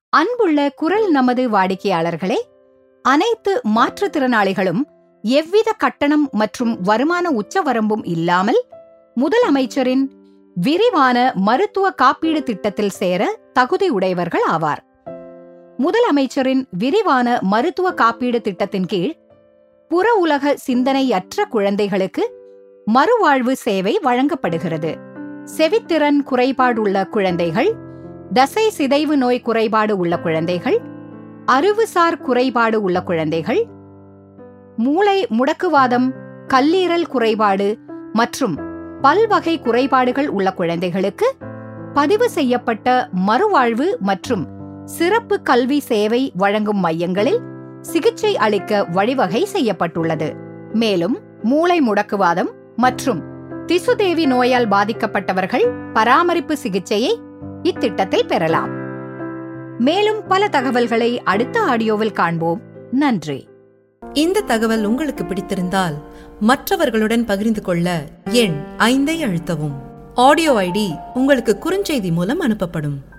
அன்புள்ள குரல் நமது வாடிக்கையாளர்களே அனைத்து மாற்றுத்திறனாளிகளும் எவ்வித கட்டணம் மற்றும் வருமான உச்சவரம்பும் இல்லாமல் முதலமைச்சரின் விரிவான மருத்துவ காப்பீடு திட்டத்தில் சேர தகுதியுடையவர்கள் ஆவார் முதலமைச்சரின் விரிவான மருத்துவ காப்பீடு திட்டத்தின் கீழ் புற உலக சிந்தனையற்ற குழந்தைகளுக்கு மறுவாழ்வு சேவை வழங்கப்படுகிறது செவித்திறன் குறைபாடுள்ள குழந்தைகள் தசை சிதைவு நோய் குறைபாடு உள்ள குழந்தைகள் அறிவுசார் குறைபாடு உள்ள குழந்தைகள் மூளை முடக்குவாதம் கல்லீரல் குறைபாடு மற்றும் பல்வகை குறைபாடுகள் உள்ள குழந்தைகளுக்கு பதிவு செய்யப்பட்ட மறுவாழ்வு மற்றும் சிறப்பு கல்வி சேவை வழங்கும் மையங்களில் சிகிச்சை அளிக்க வழிவகை செய்யப்பட்டுள்ளது மேலும் மூளை முடக்குவாதம் மற்றும் திசுதேவி நோயால் பாதிக்கப்பட்டவர்கள் பராமரிப்பு சிகிச்சையை இத்திட்டத்தில் பெறலாம் மேலும் பல தகவல்களை அடுத்த ஆடியோவில் காண்போம் நன்றி இந்த தகவல் உங்களுக்கு பிடித்திருந்தால் மற்றவர்களுடன் பகிர்ந்து கொள்ள எண் ஐந்தை அழுத்தவும் ஆடியோ ஐடி உங்களுக்கு குறுஞ்செய்தி மூலம் அனுப்பப்படும்